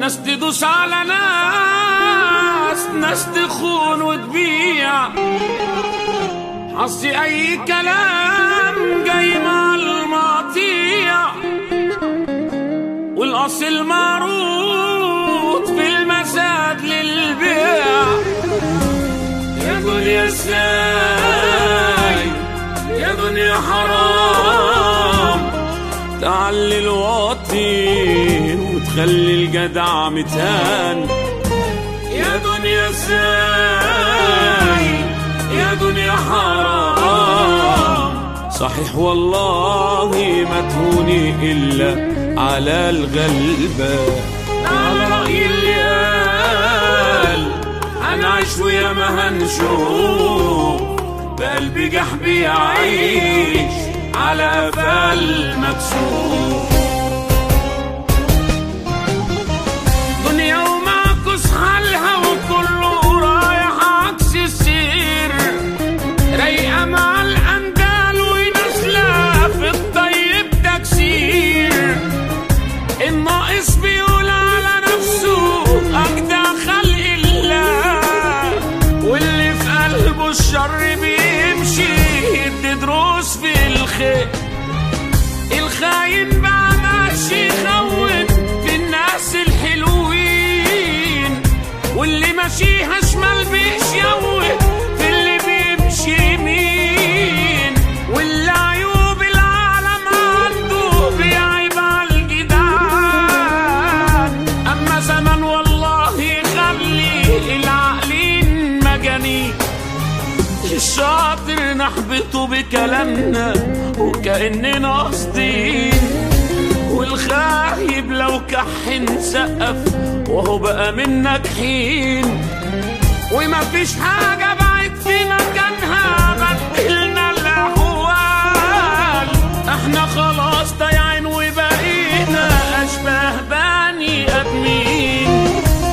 ناس تدوس على ناس ناس تخون وتبيع حظي اي كلام جاي مع المقطيع والاصل معروض في المزاد للبيع يا دنيا ازاي يا دنيا حرام تعلي الواطي وتخلي الجدع متهان يا دنيا ازاي يا دنيا حرام صحيح والله ما تهوني الا على الغلبة على رأي اللي قال هنعيش ويا ما هنشوف بقلبي جحبي يعيش على قفال مكسوف دنيا ومعكوس حالها وكله رايح عكس السير رايقة مع الأندال ونازلة في الطيب تكسير الناقص بيقول على نفسه أجدع خلق الله واللي في قلبه الشر بيمشي يدي دروس في الخير الخاين بقى ماشي يخون في الناس الحلوين واللي ماشيها شمال بيشوه في اللي بيمشي يمين واللي عيوب العالم عنده بيعيب على الجدعان اما زمان والله يخلي العاقلين مجانين الشاطر نحبطه بكلامنا وكأننا قاصدين والخايب لو كح نسقف وهو بقى منك حين ومفيش حاجة بعد في مكانها بدلنا الأحوال احنا خلاص ضايعين وبقينا أشباه بني آدمين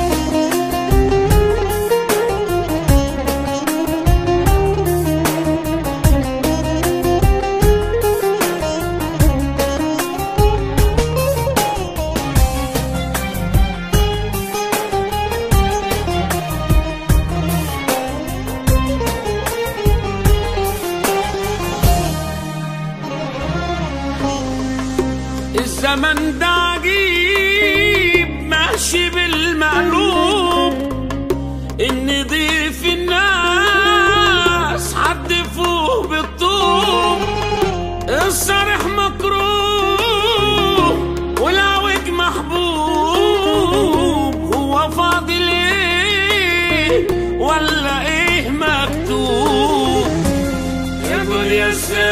الزمن ده عجيب ماشي بالمقلوب ان ضيف الناس حد فوق بالطوب الصريح مكروه والعوج محبوب هو فاضل ايه ولا ايه مكتوب يا دنيا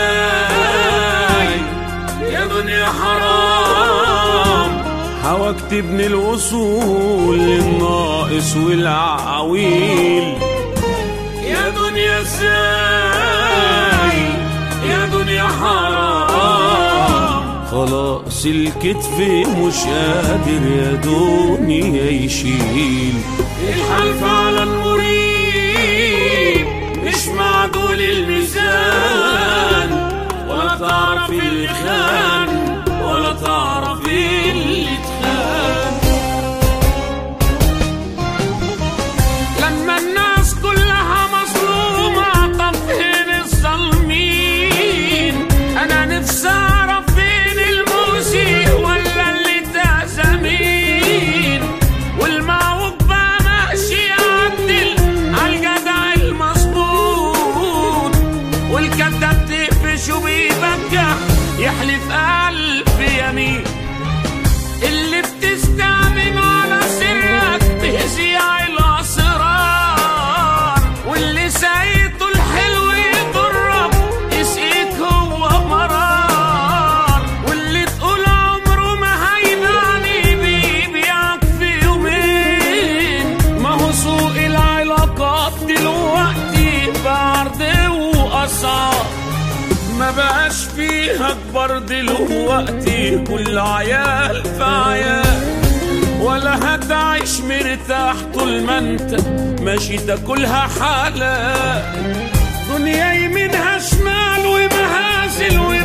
ازاي يا دنيا حرام هواك تبني الوصول للناقص والعويل يا دنيا ازاي يا دنيا حرام خلاص الكتف مش قادر يا دنيا يشيل الحال فعلا مريب مش معدول الميزان ولا تعرف اللي خان ولا تعرف اللي اتخان لما الناس كلها مظلومة طب فين الظالمين أنا نفسي أعرف فين المؤذي ولا اللي تأذى مين والمعوج بقى ماشي يعدل عالجدع المظبوط والكذاب تقفش وبيبجح يحلف ألف يمين اللي بتستعمل على سرك تهزيع الأسرار واللي سايته الحلو يضرك يسقيك هو مرار واللي تقول عمره ما هيبعني بيبيعك في يومين ما هو سوق العلاقات دلوقتي بعرض وأسعار ما بقاش فيها اكبر دلوقتي كل عيال في عيال ولا هتعيش مرتاح طول ما انت ماشي تاكلها حالة دنيا يمينها شمال ومهازل